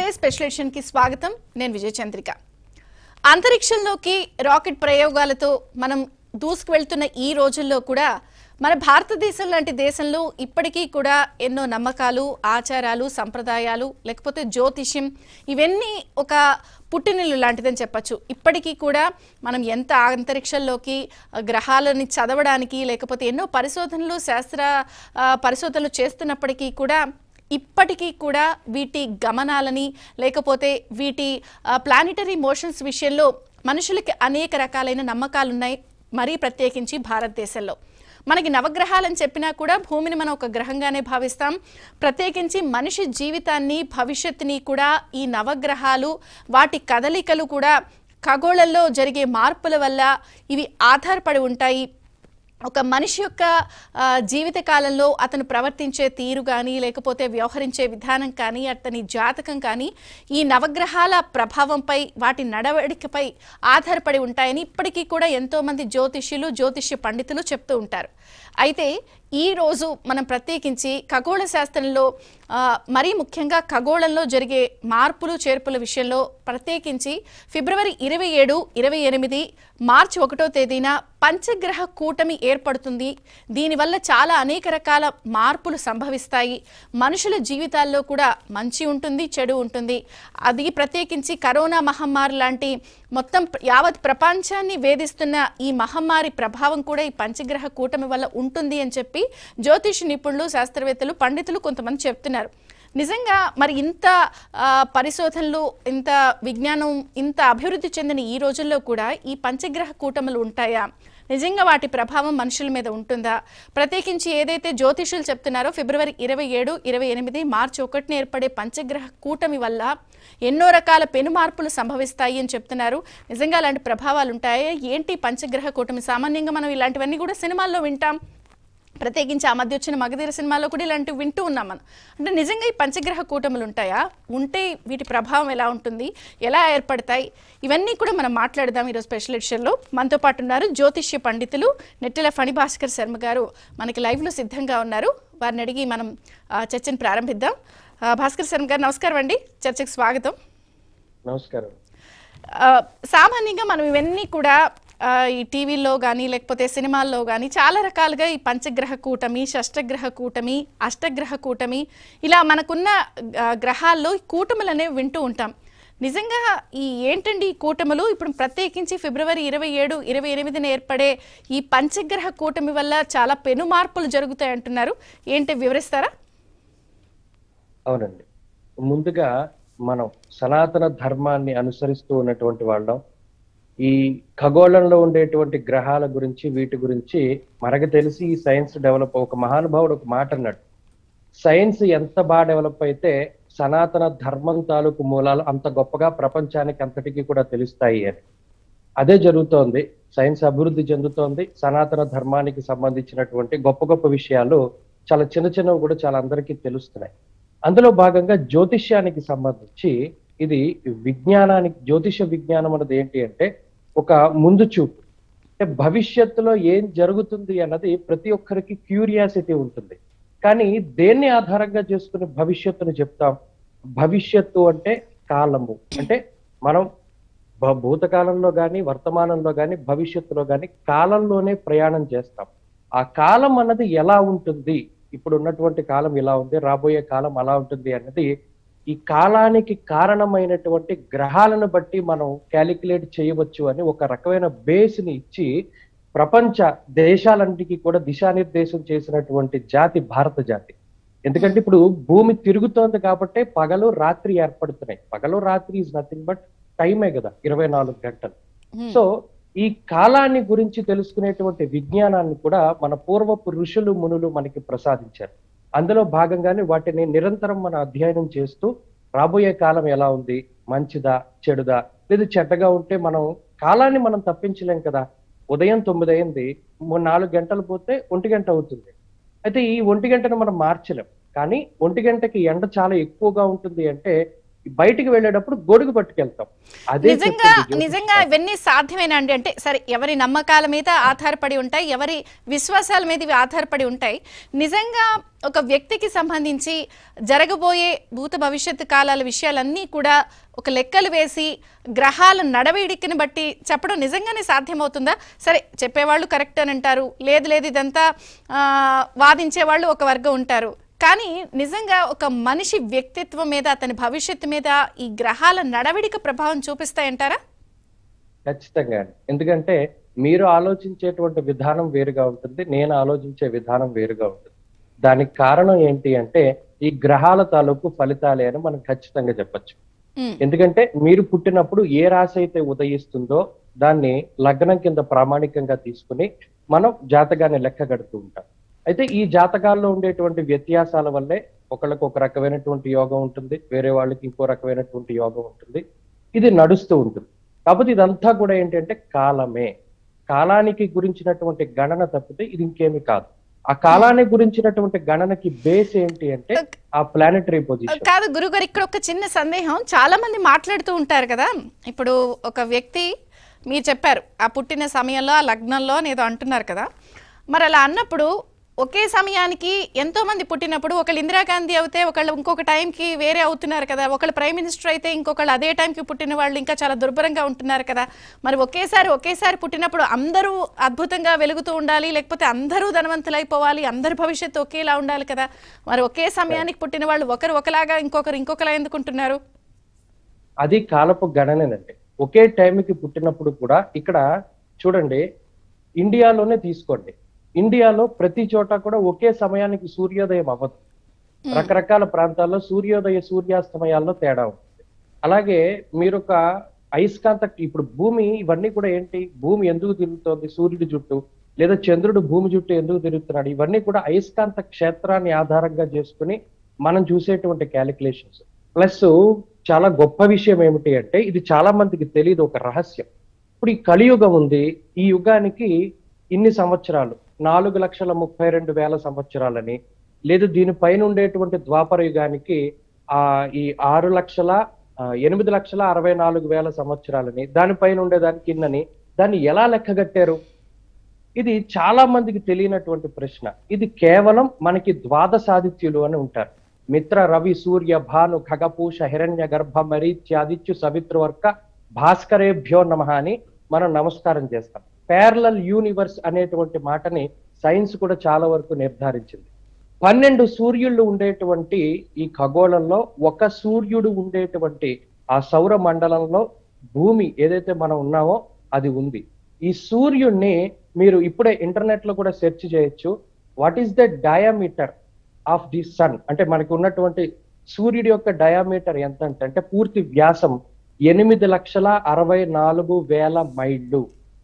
Special edition కి స్వాగతం నేను విజయ చంద్రిక అంతరిక్షంలోకి రాకెట్ ప్రయోగాలతో మనం దూసుకు వెళ్తున్న ఈ రోజుల్లో కూడా మన భారతదేశం లాంటి దేశంలో ఇప్పటికీ కూడా ఎన్నో నమ్మకాలు ఆచారాలు సంప్రదాయాలు లేకపోతే జ్యోతిష్యం ఇవన్నీ ఒక పుట్టినిల్లు లాంటిదని చెప్పచ్చు ఇప్పటికీ కూడా మనం ఎంత అంతరిక్షంలోకి ఆ, గ్రహాలని చదవడానికి లేకపోతే ఎన్నో పరిశోధనలు శాస్త్ర ఆ, పరిశోధనలు చేస్తున్నప్పటికీ కూడా ఇప్పటికీ కూడా వీటి గమనాలని లేకపోతే వీటి ప్లానిటరీ మోషన్స్ విషయంలో మనుషులకి అనేక రకాలైన నమ్మకాలు ఉన్నాయి మరీ ప్రత్యేకించి భారతదేశంలో మనకి నవగ్రహాలని చెప్పినా కూడా భూమిని మనం ఒక గ్రహంగానే భావిస్తాం ప్రత్యేకించి మనిషి జీవితాన్ని భవిష్యత్తుని కూడా ఈ నవగ్రహాలు వాటి కదలికలు కూడా ఖగోళంలో జరిగే మార్పుల వల్ల ఇవి ఆధారపడి ఉంటాయి ఒక మనిషి యొక్క ఆ, జీవిత కాలంలో అతను ప్రవర్తించే తీరు కానీ లేకపోతే వ్యవహరించే విధానం కానీ అతని జాతకం కానీ ఈ నవగ్రహాల ప్రభావంపై వాటి నడవడికపై ఆధారపడి ఉంటాయని ఇప్పటికీ కూడా ఎంతోమంది జ్యోతిష్యులు జ్యోతిష్య పండితులు చెప్తూ ఉంటారు అయితే ఈ రోజు మనం ప్రత్యేకించి ఖగోళ శాస్త్రంలో ఆ, మరీ ముఖ్యంగా ఖగోళంలో జరిగే మార్పులు చేర్పుల విషయంలో ప్రత్యేకించి ఫిబ్రవరి ఇరవై ఏడు ఇరవై ఎనిమిది మార్చి ఒకటో తేదీన పంచగ్రహ కూటమి ఏర్పడుతుంది దీనివల్ల చాలా అనేక రకాల మార్పులు సంభవిస్తాయి మనుషుల జీవితాల్లో కూడా మంచి ఉంటుంది చెడు ఉంటుంది అది ప్రత్యేకించి కరోనా మహమ్మారి లాంటి మొత్తం ప్ర- యావత్ ప్రపంచాన్ని వేధిస్తున్న ఈ మహమ్మారి ప్రభావం కూడా ఈ పంచగ్రహ కూటమి వల్ల ఉంటుంది అని చెప్పి జ్యోతిష నిపుణులు శాస్త్రవేత్తలు పండితులు కొంతమంది చెప్తున్నారు నిజంగా మరి ఇంత ఆ, పరిశోధనలు ఇంత విజ్ఞానం ఇంత అభివృద్ధి చెందిన ఈ రోజుల్లో కూడా ఈ పంచగ్రహ కూటములు ఉంటాయా నిజంగా వాటి ప్రభావం మనుషుల మీద ఉంటుందా ప్రత్యేకించి ఏదైతే జ్యోతిషులు చెప్తున్నారో ఫిబ్రవరి ఇరవై ఏడు ఇరవై ఎనిమిది మార్చి ఒకటిన ఏర్పడే పంచగ్రహ కూటమి వల్ల ఎన్నో రకాల పెను మార్పులు సంభవిస్తాయి అని చెప్తున్నారు నిజంగా అలాంటి ప్రభావాలు ఉంటాయా ఏంటి పంచగ్రహ కూటమి సామాన్యంగా మనం ఇలాంటివన్నీ కూడా సినిమాల్లో వింటాం ప్రత్యేకించి ఆ మధ్య వచ్చిన మగధీర సినిమాలో కూడా ఇలాంటివి వింటూ ఉన్నాం మనం అంటే నిజంగా ఈ పంచగ్రహ కూటములు ఉంటాయా ఉంటే వీటి ప్రభావం ఎలా ఉంటుంది ఎలా ఏర్పడతాయి ఇవన్నీ కూడా మనం మాట్లాడదాం ఈరోజు స్పెషల్ ఎడిషన్లో మనతో పాటు ఉన్నారు జ్యోతిష్య పండితులు నెట్టెల ఫణి భాస్కర్ శర్మ గారు మనకి లైవ్లో సిద్ధంగా ఉన్నారు వారిని అడిగి మనం ఆ, చర్చను ప్రారంభిద్దాం ఆ, భాస్కర్ శర్మ గారు నమస్కారం అండి చర్చకు స్వాగతం నమస్కారం ఆ, సామాన్యంగా మనం ఇవన్నీ కూడా ఆ, ఈ టీవీల్లో కానీ లేకపోతే సినిమాల్లో కానీ చాలా రకాలుగా ఈ పంచగ్రహ కూటమి షష్టగ్రహ కూటమి అష్టగ్రహ కూటమి ఇలా మనకున్న ఆ, గ్రహాల్లో ఈ కూటములు అనేవి వింటూ ఉంటాం నిజంగా ఈ ఏంటండి ఈ కూటములు ఇప్పుడు ప్రత్యేకించి ఫిబ్రవరి ఇరవై ఏడు ఇరవై ఎనిమిదిన ఏర్పడే ఈ పంచగ్రహ కూటమి వల్ల చాలా పెను మార్పులు జరుగుతాయి అంటున్నారు ఏంటి వివరిస్తారా అవునండి ముందుగా మనం సనాతన ధర్మాన్ని అనుసరిస్తూ ఉన్నటువంటి వాళ్ళం ఈ ఖగోళంలో ఉండేటువంటి గ్రహాల గురించి వీటి గురించి మనకు తెలిసి ఈ సైన్స్ డెవలప్ ఒక మహానుభావుడు ఒక మాట అన్నాడు సైన్స్ ఎంత బాగా డెవలప్ అయితే సనాతన ధర్మం తాలూకు మూలాలు అంత గొప్పగా ప్రపంచానికి అంతటికీ కూడా తెలుస్తాయి అని అదే జరుగుతోంది సైన్స్ అభివృద్ధి చెందుతోంది సనాతన ధర్మానికి సంబంధించినటువంటి గొప్ప గొప్ప విషయాలు చాలా చిన్న చిన్నవి కూడా చాలా అందరికీ తెలుస్తున్నాయి అందులో భాగంగా జ్యోతిష్యానికి సంబంధించి ఇది విజ్ఞానానికి జ్యోతిష విజ్ఞానం అన్నది ఏంటి అంటే ఒక ముందు చూపు అంటే భవిష్యత్తులో ఏం జరుగుతుంది అన్నది ప్రతి ఒక్కరికి క్యూరియాసిటీ ఉంటుంది కానీ దేన్ని ఆధారంగా చేసుకుని భవిష్యత్తును చెప్తాం భవిష్యత్తు అంటే కాలము అంటే మనం భ- భూతకాలంలో కానీ వర్తమానంలో కానీ భవిష్యత్తులో కానీ కాలంలోనే ప్రయాణం చేస్తాం ఆ కాలం అన్నది ఎలా ఉంటుంది ఇప్పుడు ఉన్నటువంటి కాలం ఇలా ఉంది రాబోయే కాలం అలా ఉంటుంది అన్నది ఈ కాలానికి కారణమైనటువంటి గ్రహాలను బట్టి మనం క్యాలిక్యులేట్ చేయవచ్చు అని ఒక రకమైన బేస్ ని ఇచ్చి ప్రపంచ దేశాలన్నిటికీ కూడా దిశానిర్దేశం చేసినటువంటి జాతి భారత జాతి ఎందుకంటే ఇప్పుడు భూమి తిరుగుతోంది కాబట్టి పగలు రాత్రి ఏర్పడుతున్నాయి పగలు రాత్రి ఇస్ నథింగ్ బట్ టైమే కదా ఇరవై నాలుగు గంటలు హ్మ్. సో ఈ కాలాన్ని గురించి తెలుసుకునేటువంటి విజ్ఞానాన్ని కూడా మన పూర్వపు ఋషులు మునులు మనకి ప్రసాదించారు అందులో భాగంగానే వాటిని నిరంతరం మన అధ్యయనం చేస్తూ రాబోయే కాలం ఎలా ఉంది మంచిదా చెడుదా లేదు చెడ్డగా ఉంటే మనం కాలాన్ని మనం తప్పించలేం కదా ఉదయం తొమ్మిది అయింది మూడు నాలుగు గంటలు పోతే ఒంటి గంట అవుతుంది అయితే ఈ ఒంటి గంటను మనం మార్చలేం కానీ ఒంటి గంటకి ఎండ చాలా ఎక్కువగా ఉంటుంది అంటే బయటికి వెళ్ళేటప్పుడు గొడుగు పట్టుకెళ్తాం అదే నిజంగా చెప్పింది జ్యోతిష్ నిజంగా ఇవన్నీ సాధ్యమేనా అండి అంటే సరే ఎవరి నమ్మకాల మీద ఆధారపడి ఉంటాయి ఎవరి విశ్వాసాల మీద ఇవి ఆధారపడి ఉంటాయి నిజంగా ఒక వ్యక్తికి సంబంధించి జరగబోయే భూత భవిష్యత్తు కాలాల విషయాలన్నీ కూడా ఒక లెక్కలు వేసి గ్రహాల నడవడికని బట్టి చెప్పడం నిజంగానే సాధ్యమవుతుందా సరే చెప్పేవాళ్ళు కరెక్ట్ అని అంటారు లేదు లేదు ఇదంతా ఆ, వాదించే వాళ్ళు ఒక వర్గం ఉంటారు కానీ నిజంగా ఒక మనిషి వ్యక్తిత్వం మీద అతని భవిష్యత్తు మీద ఈ గ్రహాల నడవడిక ప్రభావం చూపిస్తాయంటారా ఖచ్చితంగా అండి. ఎందుకంటే మీరు ఆలోచించేటువంటి విధానం వేరుగా ఉంటుంది నేను ఆలోచించే విధానం వేరుగా ఉంటుంది దానికి కారణం ఏంటి అంటే ఈ గ్రహాల తాలూకు ఫలితాలే అని మనం ఖచ్చితంగా చెప్పొచ్చు ఉమ్, ఎందుకంటే మీరు పుట్టినప్పుడు ఏ రాశి అయితే ఉదయిస్తుందో దాన్ని లగ్నం కింద ప్రామాణికంగా తీసుకుని మనం జాతకాన్ని లెక్క కడుతూ ఉంటాం అయితే ఈ జాతకాల్లో ఉండేటువంటి వ్యత్యాసాల వల్లే ఒకళ్ళకి ఒక రకమైనటువంటి యోగం ఉంటుంది వేరే వాళ్ళకి ఇంకో రకమైనటువంటి యోగం ఉంటుంది ఇది నడుస్తూ ఉంటుంది కాకపోతే ఇదంతా కూడా ఏంటంటే కాలమే కాలానికి గురించినటువంటి గణన తప్పితే ఇది ఇంకేమీ కాదు ఆ కాలానికి గురించినటువంటి గణనకి బేస్ ఏంటి అంటే ఆ ప్లానటరీ పొజిషన్ కాదు గురుగారు ఇక్కడ ఒక చిన్న సందేహం చాలా మంది మాట్లాడుతూ ఉంటారు కదా ఇప్పుడు ఒక వ్యక్తి మీరు చెప్పారు ఆ పుట్టిన సమయంలో ఆ లగ్నంలో అని ఏదో అంటున్నారు కదా మరి అలా అన్నప్పుడు ఒకే సమయానికి ఎంతో మంది పుట్టినప్పుడు ఒకళ్ళు ఇందిరాగాంధీ అయితే ఒకళ్ళు ఇంకొక టైంకి వేరే అవుతున్నారు కదా ఒకళ్ళు ప్రైమ్ మినిస్టర్ అయితే ఇంకొకళ్ళు అదే టైంకి పుట్టిన వాళ్ళు ఇంకా చాలా దుర్భరంగా ఉంటున్నారు కదా మరి ఒకేసారి ఒకేసారి పుట్టినప్పుడు అందరూ అద్భుతంగా వెలుగుతూ ఉండాలి లేకపోతే అందరూ ధనవంతులైపోవాలి అందరి భవిష్యత్తు ఒకేలా ఉండాలి కదా మరి ఒకే సమయానికి పుట్టిన వాళ్ళు ఒకరు ఒకలాగా ఇంకొకరు ఇంకొకలా ఎందుకుంటున్నారు అది కాలపు గణనేనండి ఒకే టైంకి పుట్టినప్పుడు కూడా ఇక్కడ చూడండి ఇండియాలోనే తీసుకోండి ఇండియాలో ప్రతి చోట కూడా ఒకే సమయానికి సూర్యోదయం అవ్వదు రకరకాల ప్రాంతాల్లో సూర్యోదయ సూర్యాస్తమయాల్లో తేడా ఉంటుంది అలాగే మీరు ఒక అయస్కాంత ఇప్పుడు భూమి ఇవన్నీ కూడా ఏంటి భూమి ఎందుకు తిరుగుతోంది సూర్యుడి చుట్టూ లేదా చంద్రుడు భూమి చుట్టూ ఎందుకు తిరుగుతున్నాడు ఇవన్నీ కూడా అయస్కాంత క్షేత్రాన్ని ఆధారంగా చేసుకుని మనం చూసేటువంటి క్యాలిక్యులేషన్స్ ప్లస్ చాలా గొప్ప విషయం ఏమిటి అంటే ఇది చాలా మందికి తెలియదు ఒక రహస్యం ఇప్పుడు ఈ కలియుగం ఉంది ఈ యుగానికి ఇన్ని సంవత్సరాలు నాలుగు లక్షల ముప్పై రెండు వేల సంవత్సరాలని లేదు దీనిపైన ఉండేటువంటి ద్వాపర యుగానికి ఆ ఈ ఆరు లక్షల ఆ, ఎనిమిది లక్షల అరవై నాలుగు వేల సంవత్సరాలని దానిపైన ఉండేదానికి ఇన్నని దాన్ని ఎలా లెక్కగట్టారు ఇది చాలా మందికి తెలియనటువంటి ప్రశ్న ఇది కేవలం మనకి ద్వాదశాదిత్యులు అని ఉంటారు మిత్ర రవి సూర్య భాను ఖగపూష హిరణ్య గర్భ మరీత్యాదిత్యు సవిత్రవర్క భాస్కరేభ్యో నమ అని మనం నమస్కారం చేస్తాం ప్యారలల్ యూనివర్స్ అనేటువంటి మాటని సైన్స్ కూడా చాలా వరకు నిర్ధారించింది పన్నెండు సూర్యుళ్ళు ఉండేటువంటి ఈ ఖగోళంలో ఒక సూర్యుడు ఉండేటువంటి ఆ సౌర మండలంలో భూమి ఏదైతే మనం ఉన్నామో అది ఉంది ఈ సూర్యుడిని మీరు ఇప్పుడే ఇంటర్నెట్ లో కూడా సెర్చ్ చేయొచ్చు what is the diameter of the sun అంటే మనకి ఉన్నటువంటి సూర్యుడి యొక్క డయామీటర్ ఎంత అంటే అంటే పూర్తి వ్యాసం ఎనిమిది లక్షల అరవై నాలుగు వేల మైళ్ళు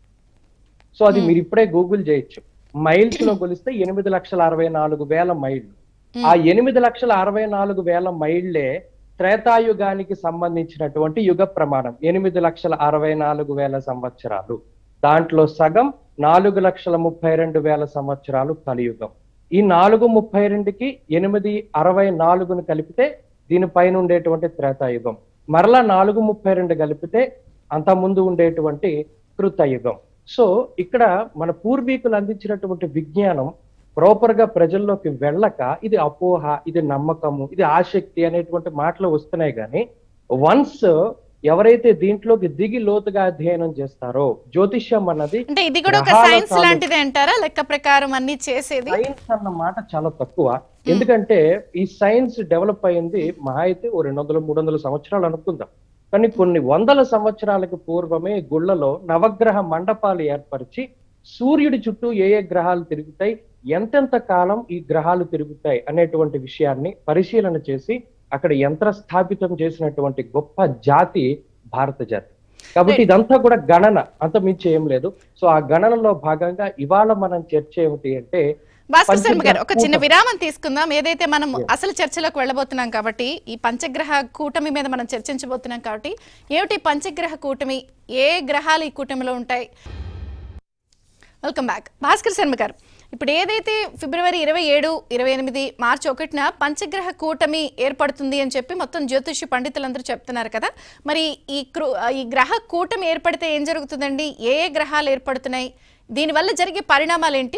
సో అది మీరు ఇప్పుడే గూగుల్ చేయొచ్చు మైల్స్ లో కొలిస్తే ఎనిమిది లక్షల అరవై నాలుగు వేల మైళ్ళు ఆ ఎనిమిది లక్షల అరవై నాలుగు వేల మైళ్ళే త్రేతాయుగానికి సంబంధించినటువంటి యుగ ప్రమాణం ఎనిమిది లక్షల అరవై నాలుగు వేల సంవత్సరాలు దాంట్లో సగం నాలుగు లక్షల ముప్పై రెండు వేల సంవత్సరాలు కలియుగం ఈ నాలుగు ముప్పై రెండుకి ఎనిమిది అరవై నాలుగును కలిపితే దీనిపైన ఉండేటువంటి త్రేతాయుగం మరలా నాలుగు ముప్పై రెండు కలిపితే అంత ముందు ఉండేటువంటి కృతయుగం సో ఇక్కడ మన పూర్వీకులు అందించినటువంటి విజ్ఞానం ప్రాపర్ గా ప్రజల్లోకి వెళ్ళక ఇది అపోహ ఇది నమ్మకము ఇది ఆసక్తి అనేటువంటి మాటలు వస్తున్నాయి కానీ వన్స్ ఎవరైతే దీంట్లోకి దిగి లోతుగా అధ్యయనం చేస్తారో జ్యోతిష్యం అన్నది అంటే ఇది కూడా ఒక గ్రహాల సైన్స్ తాలూకు- లాంటిదే అంటారా లెక్క ప్రకారం అన్ని చేసేది సైన్స్ అన్న మాట చాలా తక్కువ ఎందుకంటే ఈ సైన్స్ డెవలప్ అయింది మహా అయితే ఓ రెండు వందలు మూడు వందల సంవత్సరాలు అనుకుందాం కానీ కొన్ని వందల సంవత్సరాలకు పూర్వమే గుళ్ళలో నవగ్రహ మండపాలు ఏర్పరిచి సూర్యుడి చుట్టూ ఏ ఏ గ్రహాలు తిరుగుతాయి ఎంతెంత కాలం ఈ గ్రహాలు తిరుగుతాయి అనేటువంటి విషయాన్ని పరిశీలన చేసి అక్కడ యంత్ర స్థాపితం చేసినటువంటి గొప్ప జాతి భారత జాతి కాబట్టి ఇదంతా కూడా గణన అంత మించి ఏం లేదు సో ఆ గణనలో భాగంగా ఇవాళ మనం చర్చ ఏమిటి అంటే భాస్కర్ శర్మ గారు ఒక పంచగ్రహ చిన్న కూటమి. విరామం తీసుకుందాం ఏదైతే మనం అసలు చర్చలోకి వెళ్ళబోతున్నాం కాబట్టి ఈ పంచగ్రహ కూటమి మీద మనం చర్చించబోతున్నాం కాబట్టి ఏమిటి పంచగ్రహ కూటమి ఏ గ్రహాలు ఈ కూటమిలో ఉంటాయి వెల్కమ్ బ్యాక్ భాస్కర్ శర్మ గారు ఇప్పుడు ఏదైతే ఫిబ్రవరి ఇరవై ఏడు ఇరవై ఎనిమిది మార్చి ఒకటిన పంచగ్రహ కూటమి ఏర్పడుతుంది అని చెప్పి మొత్తం జ్యోతిష్య పండితులందరూ చెప్తున్నారు కదా మరి ఈ కృ ఈ గ్రహ కూటమి ఏర్పడితే ఏం జరుగుతుందండి ఏ ఏ గ్రహాలు ఏర్పడుతున్నాయి దీనివల్ల జరిగే పరిణామాలు ఏంటి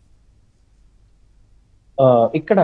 ఆ, ఇక్కడ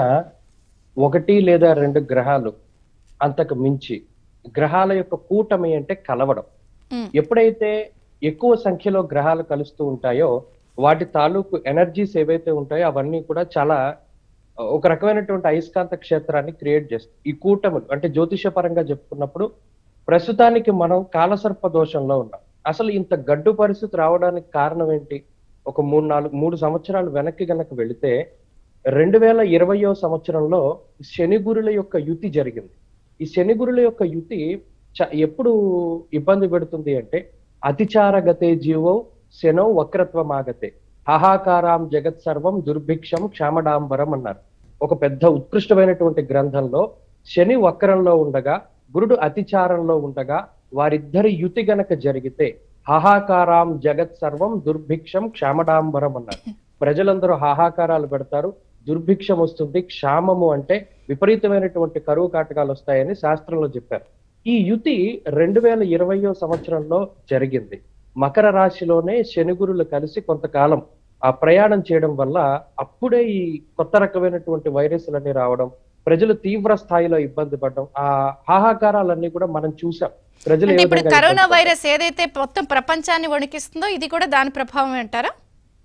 ఒకటి లేదా రెండు గ్రహాలు అంతకు మించి గ్రహాల యొక్క కూటమి అంటే కలవడం ఉమ్, ఎప్పుడైతే ఎక్కువ సంఖ్యలో గ్రహాలు కలుస్తూ ఉంటాయో వాటి తాలూకు ఎనర్జీస్ ఏవైతే ఉంటాయో అవన్నీ కూడా చాలా ఆ, ఒక రకమైనటువంటి అయస్కాంత క్షేత్రాన్ని క్రియేట్ చేస్తాయి ఈ కూటములు అంటే జ్యోతిష పరంగా చెప్పుకున్నప్పుడు ప్రస్తుతానికి మనం కాలసర్ప దోషంలో ఉన్నాం అసలు ఇంత గడ్డు పరిస్థితి రావడానికి కారణం ఏంటి ఒక మూడు నాలుగు మూడు సంవత్సరాలు వెనక్కి గనక వెళితే రెండు వేల ఇరవయో సంవత్సరంలో శని గురుల యొక్క యుతి జరిగింది ఈ శని గురుల యొక్క యుతి చ- ఎప్పుడు ఇబ్బంది పెడుతుంది అంటే అతిచార గతే జీవో శనో వక్రత్వమాగతే హాహాకారాం జగత్ సర్వం దుర్భిక్షం క్షామడాంబరం అన్నారు ఒక పెద్ద ఉత్కృష్టమైనటువంటి గ్రంథంలో శని వక్రంలో ఉండగా గురుడు అతిచారంలో ఉండగా వారిద్దరి యుతి గనక జరిగితే హాహాకారాం జగత్ సర్వం దుర్భిక్షం క్షామడాంబరం అన్నారు ప్రజలందరూ హాహాకారాలు పెడతారు దుర్భిక్షం వస్తుంది క్షామము అంటే విపరీతమైనటువంటి కరువు కాటకాలు వస్తాయని శాస్త్రంలో చెప్పారు ఈ యుతి రెండు వేల ఇరవయో సంవత్సరంలో జరిగింది మకర రాశిలోనే శనిగురులు కలిసి కొంతకాలం ఆ ప్రయాణం చేయడం వల్ల అప్పుడే ఈ కొత్త రకమైనటువంటి వైరస్లన్నీ రావడం ప్రజలు తీవ్ర స్థాయిలో ఇబ్బంది పడడం ఆ హాహాకారాలన్నీ కూడా మనం చూసాం ప్రజలు ఏ అంటే ఇప్పుడు విధంగా కరోనా ఇబ్బంది పడ్డారు. వైరస్ ఏదైతే మొత్తం ప్రపంచాన్ని వణికిస్తుందో ఇది కూడా దాని ప్రభావం అంటారా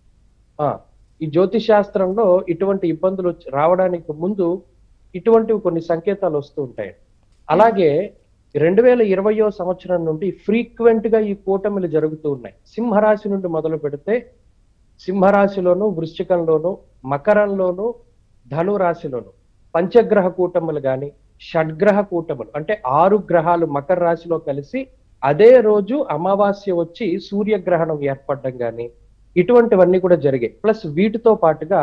ఆ, ఈ జ్యోతిష్ శాస్త్రంలో ఇటువంటి ఇబ్బందులు వచ్చి- రావడానికి ముందు ఇటువంటివి కొన్ని సంకేతాలు వస్తూ ఉంటాయి అలాగే రెండు వేల ఇరవయో సంవత్సరం నుండి ఫ్రీక్వెంట్ గా ఈ కూటమిలు జరుగుతూ ఉన్నాయి సింహరాశి నుండి మొదలు పెడితే సింహరాశిలోను వృశ్చికంలోను మకరంలోను ధను రాశిలోను పంచగ్రహ కూటములు గాని షడ్గ్రహ కూటములు అంటే ఆరు గ్రహాలు మకర రాశిలో కలిసి అదే రోజు అమావాస్య వచ్చి సూర్యగ్రహణం ఏర్పడడం గాని ఇటువంటివన్నీ కూడా జరిగాయి ప్లస్ వీటితో పాటుగా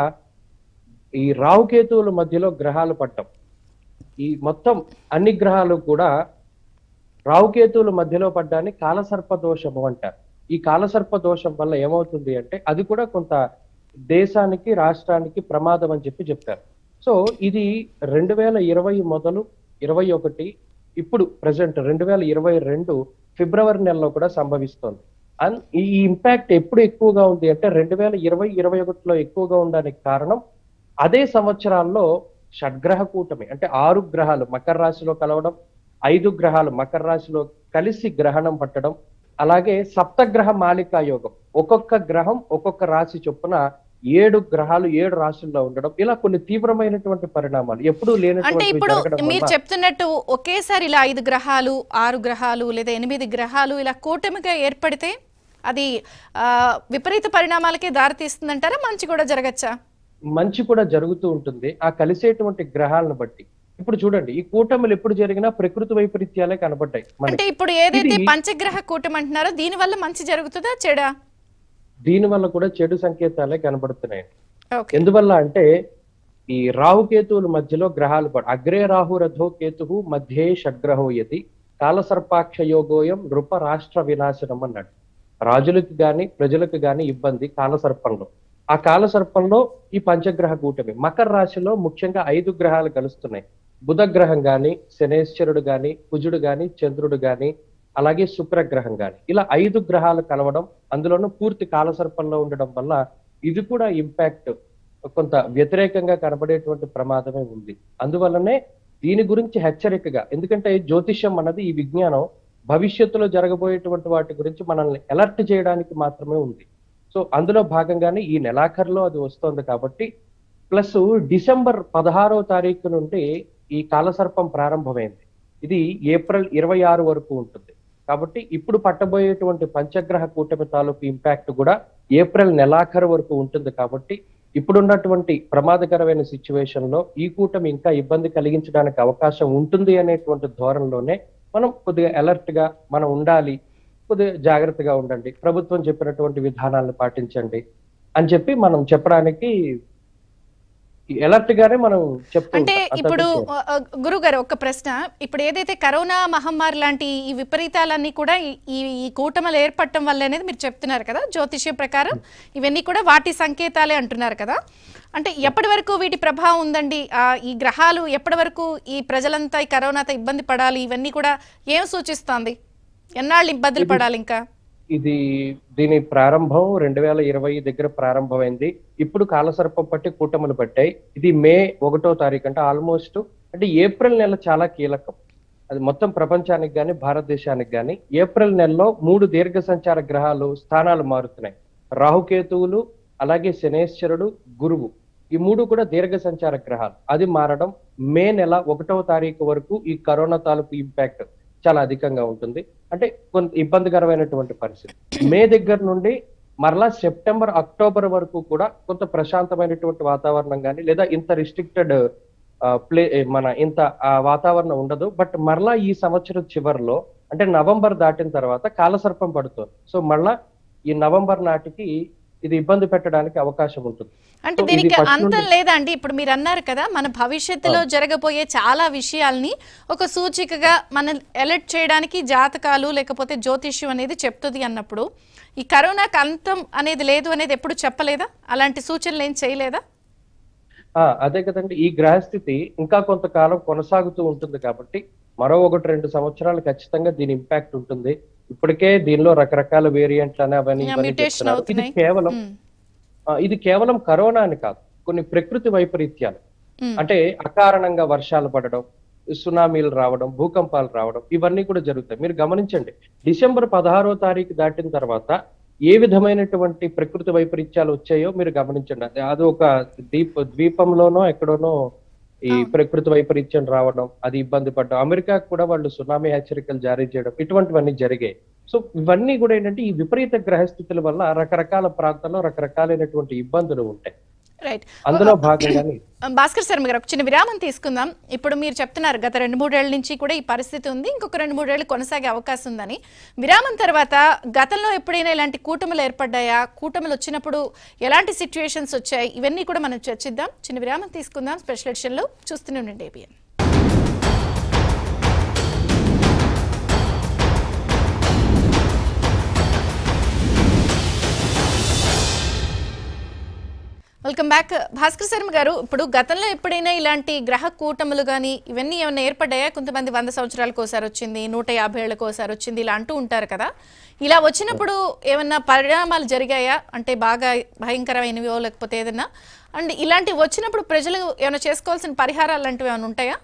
ఈ రాహుకేతువుల మధ్యలో గ్రహాలు పట్టడం ఈ మొత్తం అన్ని గ్రహాలు కూడా రాహుకేతువుల మధ్యలో పడ్డాన్ని కాలసర్ప దోషము అంటారు ఈ కాలసర్ప దోషం వల్ల ఏమవుతుంది అంటే అది కూడా కొంత దేశానికి రాష్ట్రానికి ప్రమాదం అని చెప్పి చెప్తారు సో ఇది రెండు వేల ఇరవై మొదలు ఇరవై ఒకటి ఇప్పుడు ప్రజెంట్ రెండు వేల ఇరవై రెండు ఫిబ్రవరి నెలలో కూడా సంభవిస్తోంది అన్- ఈ ఇంపాక్ట్ ఎప్పుడు ఎక్కువగా ఉంది అంటే రెండు వేల ఇరవై ఇరవై ఒకటిలో ఎక్కువగా ఉండడానికి కారణం అదే సంవత్సరాల్లో షడ్గ్రహ కూటమి అంటే ఆరు గ్రహాలు మకర రాశిలో కలవడం ఐదు గ్రహాలు మకర రాశిలో కలిసి గ్రహణం పట్టడం అలాగే సప్తగ్రహ మాలికా యోగం ఒక్కొక్క గ్రహం ఒక్కొక్క రాశి చొప్పున ఏడు గ్రహాలు ఏడు రాశుల్లో ఉండడం ఇలా కొన్ని తీవ్రమైనటువంటి పరిణామాలు ఎప్పుడూ అంటే లేనటువంటి ఇప్పుడు జరగడం మీరు వల్ల చెప్తున్నట్టు ఒకేసారి ఇలా ఐదు గ్రహాలు ఆరు గ్రహాలు లేదా ఎనిమిది గ్రహాలు ఇలా కూటమిగా ఏర్పడితే అది ఆ, విపరీత పరిణామాలకే దారితీస్తుందంటారా మంచి కూడా జరగచ్చా మంచి కూడా జరుగుతూ ఉంటుంది ఆ కలిసేటువంటి గ్రహాలను బట్టి ఇప్పుడు చూడండి ఈ కూటములు ఎప్పుడు జరిగినా ప్రకృతి వైపరీత్యాలే కనబడ్డాయి మనకి అంటే ఇప్పుడు ఏదైతే ఇది- పంచగ్రహ కూటమి అంటున్నారో దీని వల్ల మంచి జరుగుతుందా చెడా దీని వల్ల కూడా చెడు సంకేతాలే కనబడుతున్నాయి ఓకే ఎందువల్ల అంటే ఈ రాహుకేతువుల మధ్యలో గ్రహాలు పడ అగ్రే రాహు రథో కేతు మధ్యే షడ్గ్రహో యతి కాలసర్పాక్ష యోగోయం నృప రాష్ట్ర వినాశనం అన్నాడు రాజులకు గాని ప్రజలకు గాని ఇబ్బంది కాలసర్పంలో ఆ కాలసర్పంలో ఈ పంచగ్రహ కూటమి మకర రాశిలో ముఖ్యంగా ఐదు గ్రహాలు కలుస్తున్నాయి బుధ గ్రహం గాని శనేశ్వరుడు గాని కుజుడు గాని చంద్రుడు గాని అలాగే శుక్రగ్రహం గాని ఇలా ఐదు గ్రహాలు కలవడం అందులోనూ పూర్తి కాలసర్పంలో ఉండడం వల్ల ఇది కూడా ఇంపాక్ట్ కొంత వ్యతిరేకంగా కనబడేటువంటి ప్రమాదమే ఉంది అందువల్లనే దీని గురించి హెచ్చరికగా ఎందుకంటే జ్యోతిష్యం అన్నది ఈ విజ్ఞానం భవిష్యత్తులో జరగబోయేటువంటి వాటి గురించి మనల్ని అలర్ట్ చేయడానికి మాత్రమే ఉంది సో అందులో భాగంగానే ఈ నెలాఖరులో అది వస్తోంది కాబట్టి ప్లస్ డిసెంబర్ పదహారవ తారీఖు నుండి ఈ కాలసర్పం ప్రారంభమైంది ఇది ఏప్రిల్ ఇరవై ఆరు వరకు ఉంటుంది కాబట్టి ఇప్పుడు పట్టబోయేటువంటి పంచగ్రహ కూటమి తాలూకు ఇంపాక్ట్ కూడా ఏప్రిల్ నెలాఖరు వరకు ఉంటుంది కాబట్టి ఇప్పుడున్నటువంటి ప్రమాదకరమైన సిచ్యువేషన్ లో ఈ కూటమి ఇంకా ఇబ్బంది కలిగించడానికి అవకాశం ఉంటుంది అనేటువంటి ధోరణిలోనే మనం కొద్దిగా అలర్ట్ గా మనం ఉండాలి కొద్దిగా జాగ్రత్తగా ఉండండి ప్రభుత్వం చెప్పినటువంటి విధానాలను పాటించండి అని చెప్పి మనం చెప్పడానికి ఎలర్ట్ గానే మనం చెప్తూ అంటే ఉంటాం. ఇప్పుడు అంతకు గురువు గారు ఒక ప్రశ్న ఇప్పుడు ఏదైతే కరోనా మహమ్మారి లాంటి ఈ విపరీతాలన్నీ కూడా ఈ- ఈ ఈ కూటమలు ఏర్పడటం వల్ల అనేది మీరు చెప్తున్నారు కదా జ్యోతిష్య ప్రకారం ఇవన్నీ కూడా వాటి సంకేతాలే అంటున్నారు కదా అంటే ఎప్పటి వరకు వీటి ప్రభావం ఉందండి ఆ, ఈ గ్రహాలు ఎప్పటి వరకు ఈ ప్రజలంతా ఈ కరోనాతో ఇబ్బంది పడాలి ఇవన్నీ కూడా ఏం సూచిస్తోంది ఎన్నాళ్ళు ఇబ్బందులు పడాలి ఇంకా ఇది దీని ప్రారంభం రెండు వేల ఇరవై దగ్గర ప్రారంభమైంది ఇప్పుడు కాలసర్పం పట్టి కూటములు పట్టాయి ఇది మే ఒకటో తారీఖు అంటే ఆల్మోస్ట్ అంటే ఏప్రిల్ నెల చాలా కీలకం అది మొత్తం ప్రపంచానికి గాని భారతదేశానికి గాని ఏప్రిల్ నెలలో మూడు దీర్ఘ సంచార గ్రహాలు స్థానాలు మారుతున్నాయి రాహుకేతువులు అలాగే శనేశ్వరుడు గురువు ఈ మూడు కూడా దీర్ఘ సంచార గ్రహాలు అది మారడం మే నెల ఒకటవ తారీఖు వరకు ఈ కరోనా తాలూకు ఇంపాక్ట్ చాలా అధికంగా ఉంటుంది అంటే కొంత ఇబ్బందికరమైనటువంటి పరిస్థితి మే దగ్గర నుండి మరలా సెప్టెంబర్ అక్టోబర్ వరకు కూడా కొంత ప్రశాంతమైనటువంటి వాతావరణం కానీ లేదా ఇంత రిస్ట్రిక్టెడ్ ప్లే మన ఇంత ఆ, వాతావరణం ఉండదు బట్ మరలా ఈ సంవత్సరం చివరిలో అంటే నవంబర్ దాటిన తర్వాత కాలసర్పం పడుతుంది సో మళ్ళా ఈ నవంబర్ నాటికి ఇది ఇబ్బంది పెట్టడానికి అవకాశం ఉంటుంది అంటే సో ఇది దీనికి ఫస్ట్ అంతం నుండి- లేదా అండి ఇప్పుడు మీరు అన్నారు కదా మన భవిష్యత్తులో జరగబోయే చాలా విషయాల్ని ఒక సూచికగా మన అలర్ట్ చేయడానికి జాతకాలు లేకపోతే జ్యోతిష్యం అనేది చెప్తుంది అన్నప్పుడు ఈ కరోనాకి అంతం అనేది లేదు అనేది ఎప్పుడు చెప్పలేదా అలాంటి సూచనలు ఏం చేయలేదా ఆ అదే కదండి ఈ గ్రహస్థితి ఇంకా కొంతకాలం కొనసాగుతూ ఉంటుంది కాబట్టి మరో ఒకటి రెండు సంవత్సరాలు ఖచ్చితంగా దీని ఇంపాక్ట్ ఉంటుంది ఇప్పటికే దీనిలో రకరకాల వేరియంట్లు అని అవన్నీ Yeah, ఇవన్నీ mutation చెప్తున్నారు. ఇది అవుతున్నాయి. కేవలం ఉమ్, ఆ, ఇది కేవలం కరోనా అని కాదు కొన్ని ప్రకృతి వైపరీత్యాలు ఉమ్, అంటే అకారణంగా వర్షాలు పడడం సునామీలు రావడం భూకంపాలు రావడం ఇవన్నీ కూడా జరుగుతాయి మీరు గమనించండి డిసెంబర్ పదహారో తారీఖు దాటిన తర్వాత ఏ విధమైనటువంటి ప్రకృతి వైపరీత్యాలు వచ్చాయో మీరు గమనించండి అది అది ఒక ద్వీప ద్వీపంలోనో ఎక్కడోనో ఈ అవును. ప్రకృతి వైపరీత్యం రావడం అది ఇబ్బంది పడడం అమెరికా కూడా వాళ్ళు సునామీ హెచ్చరికలు జారీ చేయడం ఇటువంటివన్నీ జరిగాయి సో ఇవన్నీ కూడా ఏంటంటే ఈ విపరీత గ్రహస్థితుల వల్ల రకరకాల ప్రాంతాల్లో రకరకాలైనటువంటి ఇబ్బందులు ఉంటాయి రైట్ అందులో భాగంగానే ఇది. భాస్కర్ శర్మ గారు ఒక చిన్న విరామం తీసుకుందాం ఇప్పుడు మీరు చెప్తున్నారు గత రెండు మూడేళ్ల నుంచి కూడా ఈ పరిస్థితి ఉంది ఇంకొక రెండు మూడేళ్లు కొనసాగే అవకాశం ఉందని విరామం తర్వాత గతంలో ఎప్పుడైనా ఇలాంటి కూటములు ఏర్పడ్డాయా కూటములు వచ్చినప్పుడు ఎలాంటి సిచ్యువేషన్స్ వచ్చాయి ఇవన్నీ కూడా మనం చర్చిద్దాం చిన్న విరామం తీసుకుందాం స్పెషల్ ఎడిషన్లో చూస్తూనే ఉండండి ABN welcome back Bhaskar Sharma గారు ఇప్పుడు గతంలో ఎప్పుడైనా ఇలాంటి గ్రహ కూటములు కానీ ఇవన్నీ ఏమైనా ఏర్పడ్డాయా కొంతమంది వంద సంవత్సరాలకు ఒకసారి వచ్చింది నూట యాభై ఏళ్ళకు ఒకసారి వచ్చింది ఇలా అంటూ ఉంటారు కదా ఇలా వచ్చినప్పుడు ఏమన్నా పరిణామాలు జరిగాయా అంటే బాగా భయంకరమైనవో లేకపోతే ఏదైనా అండ్ ఇలాంటివి వచ్చినప్పుడు ప్రజలు ఏమైనా చేసుకోవాల్సిన పరిహారాలు లాంటివి ఏమైనా ఉంటాయా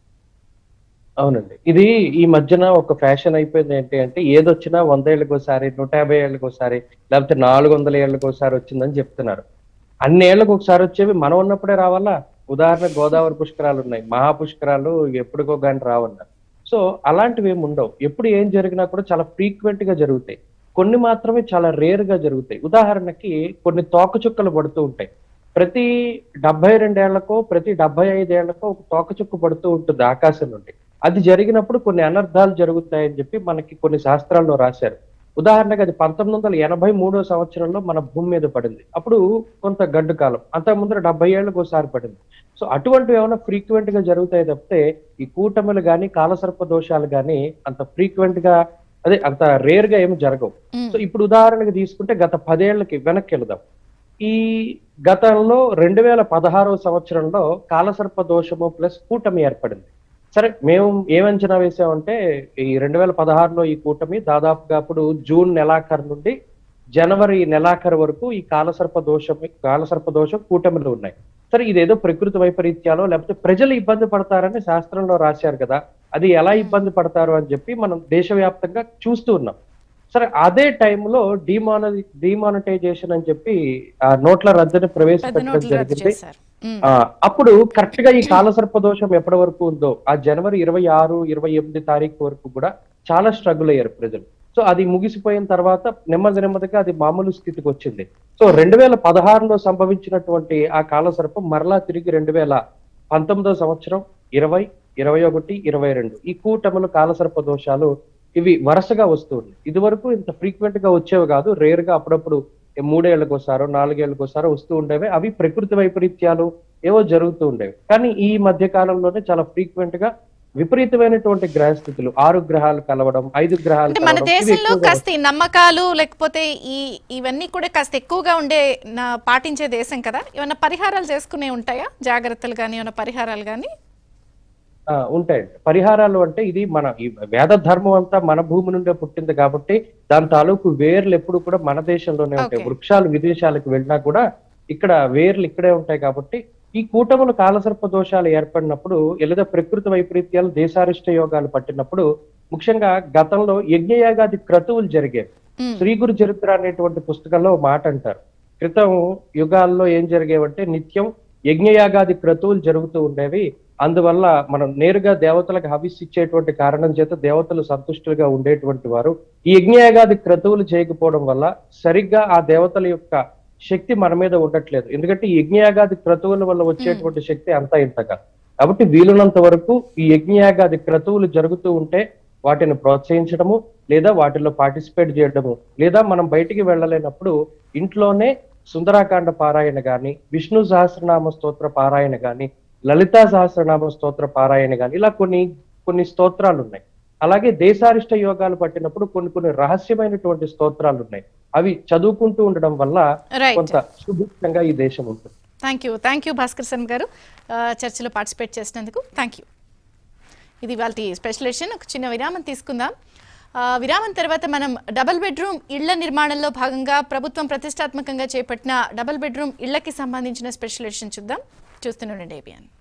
అవునండి ఇది ఈ మధ్యన ఒక ఫ్యాషన్ అయిపోయింది ఏంటి అంటే ఏదొచ్చినా వంద ఏళ్ళకి ఒకసారి నూట యాభై ఏళ్ళకి ఒకసారి లేకపోతే నాలుగు వందల ఏళ్ళకి ఒకసారి వచ్చిందని చెప్తున్నారు అన్ని ఏళ్ళకి ఒకసారి వచ్చేవి మనం ఉన్నప్పుడే రావాలా ఉదాహరణ గోదావరి పుష్కరాలు ఉన్నాయి మహా పుష్కరాలు ఎప్పటికో కానీ రావన్నారు సో అలాంటివి ఏమి ఉండవు ఎప్పుడు ఏం జరిగినా కూడా చాలా ఫ్రీక్వెంట్ గా జరుగుతాయి కొన్ని మాత్రమే చాలా రేర్ గా జరుగుతాయి ఉదాహరణకి కొన్ని తోక చుక్కలు పడుతూ ఉంటాయి ప్రతి డెబ్బై రెండేళ్లకో ప్రతి డెబ్బై ఐదేళ్లకో ఒక తోక చుక్క పడుతూ ఉంటుంది ఆకాశం నుండి అది జరిగినప్పుడు కొన్ని అనర్థాలు జరుగుతాయని చెప్పి మనకి కొన్ని శాస్త్రాల్లో రాశారు ఉదాహరణకు అది పంతొమ్మిది వందల ఎనభై మూడో సంవత్సరంలో మన భూమి మీద పడింది అప్పుడు కొంత గడ్డు కాలం అంతకు ముందర డెబ్బై ఏళ్ళకు ఒకసారి పడింది సో అటువంటివి ఏమైనా ఫ్రీక్వెంట్ గా జరుగుతాయి తప్పితే ఈ కూటములు గాని కాలసర్ప దోషాలు గాని అంత ఫ్రీక్వెంట్ గా అదే అంత రేర్ గా ఏమి జరగవు మ్మ్. సో ఇప్పుడు ఉదాహరణకి తీసుకుంటే గత పదేళ్లకి వెనక్కి వెళదాం ఈ గతంలో రెండు వేల పదహారవ సంవత్సరంలో కాలసర్ప దోషము ప్లస్ కూటమి ఏర్పడింది సరే మేము ఏం అంచనా వేసామంటే ఈ రెండు వేల పదహారులో ఈ కూటమి దాదాపుగా అప్పుడు జూన్ నెలాఖరు నుండి జనవరి నెలాఖరు వరకు ఈ కాలసర్ప దోషం కాలసర్ప దోషం కూటమిలో ఉన్నాయి సరే ఇదేదో ప్రకృతి వైపరీత్యాలో లేకపోతే ప్రజలు ఇబ్బంది పడతారని శాస్త్రంలో రాశారు కదా అది ఎలా ఇబ్బంది పడతారు అని చెప్పి మనం దేశవ్యాప్తంగా చూస్తూ ఉన్నాం సరే అదే టైంలో డిమాన డిమానిటైజేషన్ అని చెప్పి ఆ నోట్ల రద్దుని పెద్ద ప్రవేశపెట్టడం నోట్లు రద్దు జరిగింది చేశారు మ్మ్. ఆ అప్పుడు కరెక్ట్ గా ఈ కాలసర్ప దోషం ఎప్పటి వరకు ఉందో ఆ జనవరి ఇరవై ఆరు ఇరవై ఎనిమిది తారీఖు వరకు కూడా చాలా స్ట్రగుల్ అయ్యారు ప్రజలు సో అది ముగిసిపోయిన తర్వాత నెమ్మది నెమ్మదిగా అది మామూలు స్థితికి వచ్చింది సో రెండు వేల పదహారులో సంభవించినటువంటి ఆ కాలసర్పం మరలా తిరిగి రెండు వేల పంతొమ్మిదో సంవత్సరం ఇరవై ఇరవై ఒకటి ఇరవై రెండు ఈ కూటములు కాలసర్ప దోషాలు ఇవి వరుసగా వస్తుంది ఇది వరకు ఇంత ఫ్రీక్వెంట్ గా వచ్చేవి కాదు రేర్ గా అప్పుడప్పుడు మూడేళ్లకు ఒకసారో నాలుగేళ్లకు ఒకసారో వస్తూ ఉండేవి అవి ప్రకృతి వైపరీత్యాలు ఏవో జరుగుతూ ఉండేవి కానీ ఈ మధ్య కాలంలోనే చాలా ఫ్రీక్వెంట్ గా విపరీతమైనటువంటి గ్రహస్థితులు ఆరు గ్రహాలు కలవడం ఐదు గ్రహాలు అంటే మన కలవడం ఇవి దేశంలో ఎక్కువగా కాస్త ఈ నమ్మకాలు లేకపోతే ఈ ఇవన్నీ కూడా కాస్త ఎక్కువగా ఉండే నా పాటించే దేశం కదా ఏమైనా పరిహారాలు చేసుకునే ఉంటాయా జాగ్రత్తలు కానీ ఏమైనా పరిహారాలు కానీ ఆ, ఉంటాయండి పరిహారాలు అంటే ఇది మన ఈ వేద ధర్మం అంతా మన భూమి నుండే పుట్టింది కాబట్టి దాని తాలూకు వేర్లు ఎప్పుడు కూడా మన దేశంలోనే ఉంటాయి Okay. వృక్షాలు విదేశాలకు వెళ్ళినా కూడా ఇక్కడ వేర్లు ఇక్కడే ఉంటాయి కాబట్టి ఈ కూటములు కాలసర్ప దోషాలు ఏర్పడినప్పుడు లేదా ప్రకృతి వైపరీత్యాలు దేశారిష్ట యోగాలు పట్టినప్పుడు ముఖ్యంగా గతంలో యజ్ఞయాగాది క్రతువులు జరిగేవి మ్మ్. శ్రీ గురు చరిత్ర అనేటువంటి పుస్తకంలో ఓ మాట అంటారు క్రితం యుగాల్లో ఏం జరిగేవంటే నిత్యం యజ్ఞయాగాది క్రతువులు జరుగుతూ ఉండేవి అందువల్ల మనం నేరుగా దేవతలకు హవిస్ ఇచ్చేటువంటి కారణం చేత దేవతలు సంతుష్టులుగా ఉండేటువంటి వారు ఈ యజ్ఞయాగాది క్రతువులు చేయకపోవడం వల్ల సరిగ్గా ఆ దేవతల యొక్క శక్తి మన మీద ఉండట్లేదు ఎందుకంటే ఈ యజ్ఞయాగాది క్రతువుల వల్ల వచ్చేటువంటి శక్తి అంతా ఇంతగా కాబట్టి వీలున్నంత వరకు ఈ యజ్ఞయాగాది క్రతువులు జరుగుతూ ఉంటే వాటిని ప్రోత్సహించడము లేదా వాటిలో పార్టిసిపేట్ చేయడము లేదా మనం బయటికి వెళ్ళలేనప్పుడు ఇంట్లోనే సుందరాకాండ పారాయణ గాని విష్ణు సహస్రనామ స్తోత్ర పారాయణ గాని లలితా సహస్రనామ స్తోత్ర పారాయణ గాని ఇలా కొన్ని కొన్ని స్తోత్రాలు ఉన్నాయి అలాగే దేశారిష్ట యోగాలు పట్టినప్పుడు కొన్ని కొన్ని రహస్యమైనటువంటి స్తోత్రాలు ఉన్నాయి అవి చదువుకుంటూ ఉండడం వల్ల రైట్ కొంత సుభిక్షంగా ఈ దేశం ఉంటుంది thank you thank you Bhaskar Sharma గారు ఆ, చర్చలో పార్టిసిపేట్ చేసినందుకు థ్యాంక్ యూ ఇది వాళ్ళ స్పెషలేషన్ ఒక చిన్న విరామం తీసుకుందాం ఆ, విరామం తర్వాత మనం డబుల్ బెడ్రూమ్ ఇళ్ల నిర్మాణంలో భాగంగా ప్రభుత్వం ప్రతిష్టాత్మకంగా చేపట్టిన డబుల్ బెడ్రూమ్ ఇళ్లకి సంబంధించిన స్పెషలేషన్ చూద్దాం చూస్తూనే ఏబిఎన్